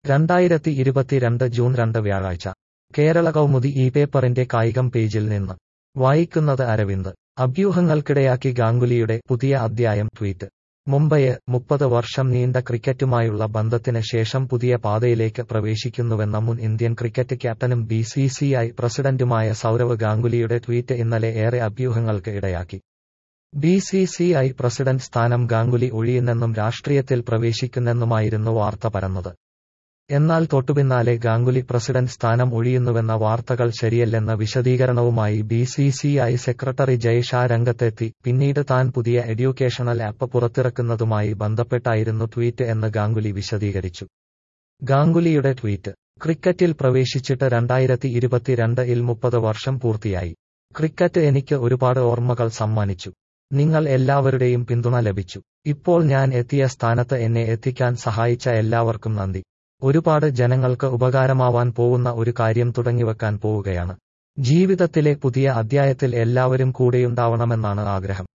രണ്ടായിരത്തി ഇരുപത്തിരണ്ട് ജൂൺ രണ്ട് വ്യാഴാഴ്ച കേരള കൗമുദി ഈ പേപ്പറിന്റെ കായികം പേജിൽ നിന്ന് വായിക്കുന്നത് അരവിന്ദ് അഭ്യൂഹങ്ങൾക്കിടയാക്കി ഗാംഗുലിയുടെ പുതിയ അധ്യായം ട്വീറ്റ് മുംബൈയെ മുപ്പത് വർഷം നീണ്ട ക്രിക്കറ്റുമായുള്ള ബന്ധത്തിന് ശേഷം പുതിയ പാതയിലേക്ക് പ്രവേശിക്കുന്നുവെന്ന മുൻ ഇന്ത്യൻ ക്രിക്കറ്റ് ക്യാപ്റ്റനും ബി സി സി ഐ പ്രസിഡന്റുമായ സൗരവ് ഗാംഗുലിയുടെ ട്വീറ്റ് ഇന്നലെ ഏറെ അഭ്യൂഹങ്ങൾക്ക് ഇടയാക്കി B C C I president സ്ഥാനം ഗാംഗുലി ഒഴിയുന്നെന്നും രാഷ്ട്രീയത്തിൽ പ്രവേശിക്കുന്നെന്നുമായിരുന്നു വാർത്ത പരന്നത് എന്നാൽ തൊട്ടുപിന്നാലെ ഗാംഗുലി പ്രസിഡന്റ് സ്ഥാനം ഒഴിയുന്നുവെന്ന വാർത്തകൾ ശരിയല്ലെന്ന വിശദീകരണവുമായി B C C I secretary Jay Shah രംഗത്തെത്തി പിന്നീട് താൻ പുതിയ എഡ്യൂക്കേഷണൽ ആപ്പ് പുറത്തിറക്കുന്നതുമായി ബന്ധപ്പെട്ടായിരുന്നു ട്വീറ്റ് എന്ന് ഗാംഗുലി വിശദീകരിച്ചു ഗാംഗുലിയുടെ ട്വീറ്റ് ക്രിക്കറ്റിൽ പ്രവേശിച്ചിട്ട് രണ്ടായിരത്തി ഇരുപത്തിരണ്ട് ഇൽ മുപ്പത് വർഷം പൂർത്തിയായി ക്രിക്കറ്റ് എനിക്ക് ഒരുപാട് ഓർമ്മകൾ സമ്മാനിച്ചു നിങ്ങൾ എല്ലാവരുടെയും പിന്തുണ ലഭിച്ചു ഇപ്പോൾ ഞാൻ എത്തിയ സ്ഥാനത്ത് എന്നെ എത്തിക്കാൻ സഹായിച്ച എല്ലാവർക്കും നന്ദി ഒരുപാട് ജനങ്ങൾക്ക് ഉപകാരമാവാൻ പോവുന്ന ഒരു കാര്യം തുടങ്ങിവെക്കാൻ പോവുകയാണ് ജീവിതത്തിലെ പുതിയ അധ്യായത്തിൽ എല്ലാവരും കൂടെയുണ്ടാവണമെന്നാണ് ആഗ്രഹം